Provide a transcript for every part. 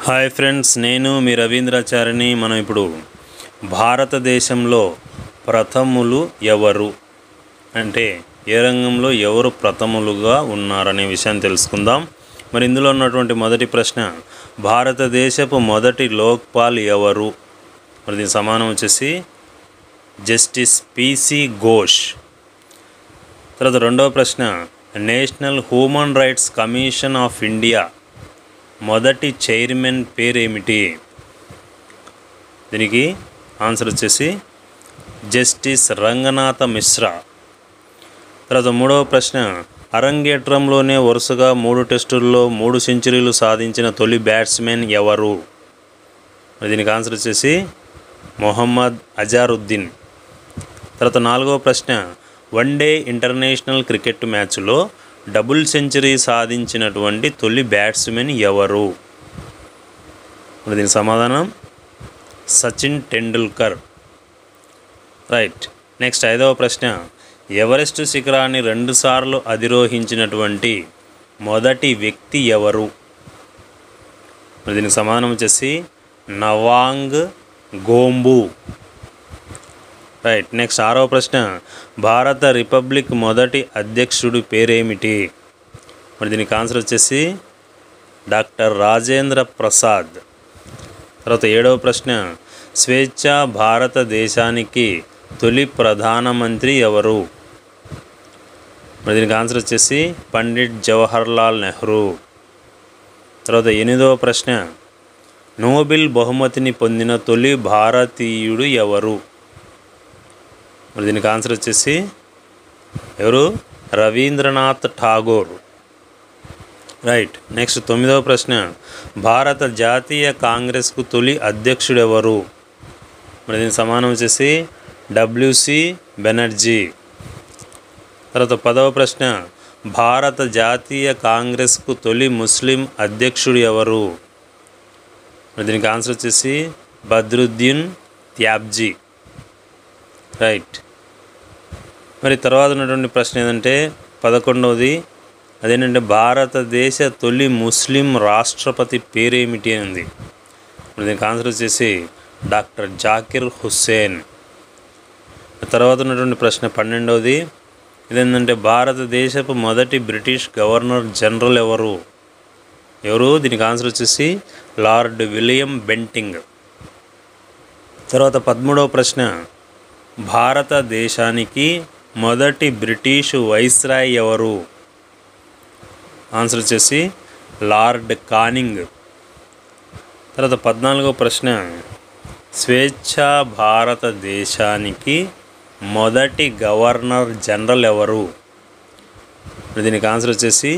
hi friends నేను మీ రవీంద్రాచారిని మనం ఇప్పుడు భారతదేశంలో ప్రథములు ఎవరు అంటే ఏ రంగంలో ఎవరు ప్రథములుగా ఉన్నారనే విషయాన్ని తెలుసుకుందాం మరి ఇందులో ఉన్నటువంటి మొదటి ప్రశ్న భారతదేశపు మొదటి లోక్పాల్ ఎవరు మరి దీని సమానం వచ్చేసి జస్టిస్ పిసి ఘోష్ తర్వాత రెండవ ప్రశ్న national human rights commission of India మొదటి చైర్మన్ పేరేమిటి దీనికి ఆన్సర్ వచ్చేసి జస్టిస్ రంగనాథ మిశ్రా తర్వాత మూడవ ప్రశ్న అరంగేట్రంలోనే వరుసగా మూడు టెస్టుల్లో మూడు సెంచరీలు సాధించిన తొలి బ్యాట్స్మెన్ ఎవరు మరి దీనికి ఆన్సర్ వచ్చేసి మొహమ్మద్ అజారుద్దీన్ తర్వాత నాలుగవ ప్రశ్న వన్డే ఇంటర్నేషనల్ క్రికెట్ మ్యాచ్లో డబుల్ సెంచరీ సాధించినటువంటి తొలి బ్యాట్స్మెన్ ఎవరు మరి దీని సమాధానం సచిన్ టెండూల్కర్ రైట్ నెక్స్ట్ ఐదవ ప్రశ్న ఎవరెస్ట్ శిఖరాన్ని రెండుసార్లు అధిరోహించినటువంటి మొదటి వ్యక్తి ఎవరు మరి దీనికి సమాధానం వచ్చేసి నవాంగ్ గోంబు రైట్ నెక్స్ట్ ఆరవ ప్రశ్న భారత రిపబ్లిక్ మొదటి అధ్యక్షుడి పేరేమిటి మరి దీనికి ఆన్సర్ వచ్చేసి డాక్టర్ రాజేంద్ర ప్రసాద్ తర్వాత ఏడవ ప్రశ్న స్వేచ్ఛ భారతదేశానికి తొలి ప్రధానమంత్రి ఎవరు మరి దీనికి ఆన్సర్ వచ్చేసి పండిట్ జవహర్లాల్ నెహ్రూ తర్వాత ఎనిమిదవ ప్రశ్న నోబెల్ బహుమతిని పొందిన తొలి భారతీయుడు ఎవరు మరి దీనికి ఆన్సర్ వచ్చేసి ఎవరు రవీంద్రనాథ్ ఠాగూర్ రైట్ నెక్స్ట్ తొమ్మిదవ ప్రశ్న భారత జాతీయ కాంగ్రెస్కు తొలి అధ్యక్షుడు ఎవరు మరి దీనికి సమానం వచ్చేసి డబ్ల్యూసి బెనర్జీ తర్వాత పదవ ప్రశ్న భారత జాతీయ కాంగ్రెస్కు తొలి ముస్లిం అధ్యక్షుడు ఎవరు మరి దీనికి ఆన్సర్ వచ్చేసి బద్రుద్దీన్ త్యాబ్జీ రైట్ మరి తర్వాత ఉన్నటువంటి ప్రశ్న ఏంటంటే పదకొండవది అదేంటంటే భారతదేశ తొలి ముస్లిం రాష్ట్రపతి పేరేమిటి అని ఉంది మరి దీనికి ఆన్సర్ వచ్చేసి డాక్టర్ జాకిర్ హుస్సేన్ తర్వాత ఉన్నటువంటి ప్రశ్న పన్నెండవది ఇదేంటంటే భారతదేశపు మొదటి బ్రిటిష్ గవర్నర్ జనరల్ ఎవరు ఎవరు దీనికి ఆన్సర్ వచ్చేసి లార్డ్ విలియం బెంటింగ్ తర్వాత పదమూడవ ప్రశ్న భారతదేశానికి మొదటి బ్రిటిష్ వైస్రాయ్ ఎవరు ఆన్సర్ వచ్చేసి లార్డ్ కానింగ్ తర్వాత పద్నాలుగో ప్రశ్న స్వేచ్ఛ భారతదేశానికి మొదటి గవర్నర్ జనరల్ ఎవరు మరి దీనికి ఆన్సర్ వచ్చేసి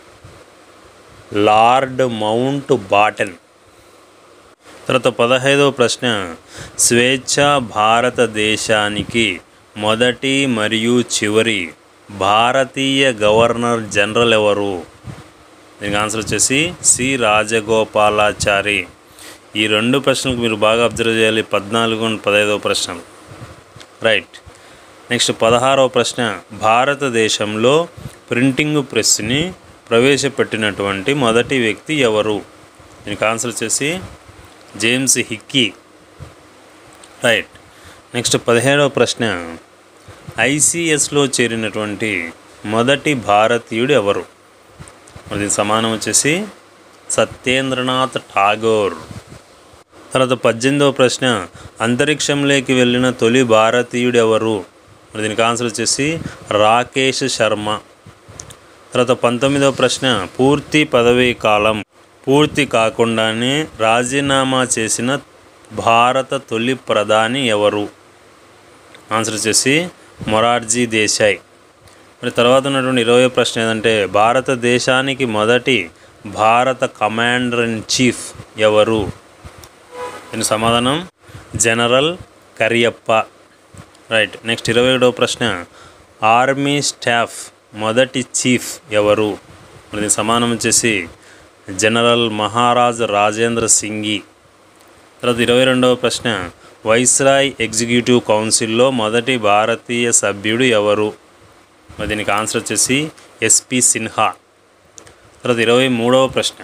లార్డ్ మౌంట్ బాటన్ తర్వాత పదహైదవ ప్రశ్న స్వేచ్ఛ భారతదేశానికి మొదటి మరియు చివరి భారతీయ గవర్నర్ జనరల్ ఎవరు దీనికి ఆన్సర్ వచ్చేసి సి రాజగోపాలాచారి ఈ రెండు ప్రశ్నలకు మీరు బాగా అబ్జర్వ్ చేయాలి పద్నాలుగు అండ్ పదహైదవ ప్రశ్నలు రైట్ నెక్స్ట్ పదహారవ ప్రశ్న భారతదేశంలో ప్రింటింగ్ ప్రెస్ని ప్రవేశపెట్టినటువంటి మొదటి వ్యక్తి ఎవరు దీనికి ఆన్సర్ వచ్చేసి జేమ్స్ హిక్కీ రైట్ నెక్స్ట్ పదిహేడవ ప్రశ్న ఐసిఎస్లో చేరినటువంటి మొదటి భారతీయుడు ఎవరు మరి దీనికి సమానం వచ్చేసి సత్యేంద్రనాథ్ ఠాగూర్ తర్వాత పద్దెనిమిదవ ప్రశ్న అంతరిక్షంలోకి వెళ్ళిన తొలి భారతీయుడు ఎవరు మరి దీనికి ఆన్సర్ వచ్చేసి రాకేష్ శర్మ తర్వాత పంతొమ్మిదవ ప్రశ్న పూర్తి పదవీ కాలం పూర్తి కాకుండానే రాజీనామా చేసిన భారత తొలి ప్రధాని ఎవరు ఆన్సర్ వచ్చేసి మొరార్జీ దేశాయ్ మరి తర్వాత ఉన్నటువంటి ఇరవై ప్రశ్న ఏంటంటే భారతదేశానికి మొదటి భారత కమాండర్ ఇన్ చీఫ్ ఎవరు దీని సమాధానం జనరల్ కరియప్ప రైట్ నెక్స్ట్ ఇరవై ఏడవ ప్రశ్న ఆర్మీ స్టాఫ్ మొదటి చీఫ్ ఎవరు మరి దీని సమానం వచ్చేసి జనరల్ మహారాజ్ రాజేంద్ర సింగి తర్వాత ఇరవై రెండవ ప్రశ్న వైస్రాయ్ ఎగ్జిక్యూటివ్ కౌన్సిల్లో మొదటి భారతీయ సభ్యుడు ఎవరు మరి దీనికి ఆన్సర్ వచ్చేసి ఎస్పి సిన్హా తర్వాత ఇరవై మూడవ ప్రశ్న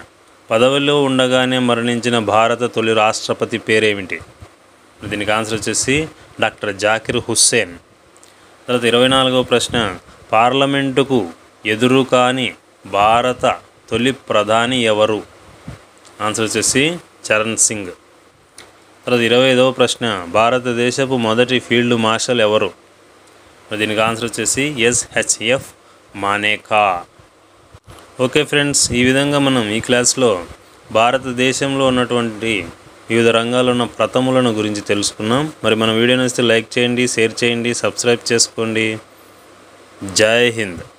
పదవిలో ఉండగానే మరణించిన భారత తొలి రాష్ట్రపతి పేరేమిటి దీనికి ఆన్సర్ వచ్చేసి డాక్టర్ జాకిర్ హుస్సేన్ తర్వాత ఇరవై నాలుగవ ప్రశ్న పార్లమెంటుకు ఎదురు కాని భారత తొలి ప్రధాని ఎవరు ఆన్సర్ వచ్చేసి చరణ్ సింగ్ తర్వాత ఇరవై ఐదవ ప్రశ్న భారతదేశపు మొదటి ఫీల్డ్ మార్షల్ ఎవరు మరి దీనికి ఆన్సర్ వచ్చేసి ఎస్హెచ్ఎఫ్ మానేకా ఓకే ఫ్రెండ్స్ ఈ విధంగా మనం ఈ క్లాస్లో భారతదేశంలో ఉన్నటువంటి వివిధ రంగాల్లో ఉన్న ప్రథములను గురించి తెలుసుకున్నాం మరి మన వీడియో నచ్చితే లైక్ చేయండి షేర్ చేయండి సబ్స్క్రైబ్ చేసుకోండి జై హింద్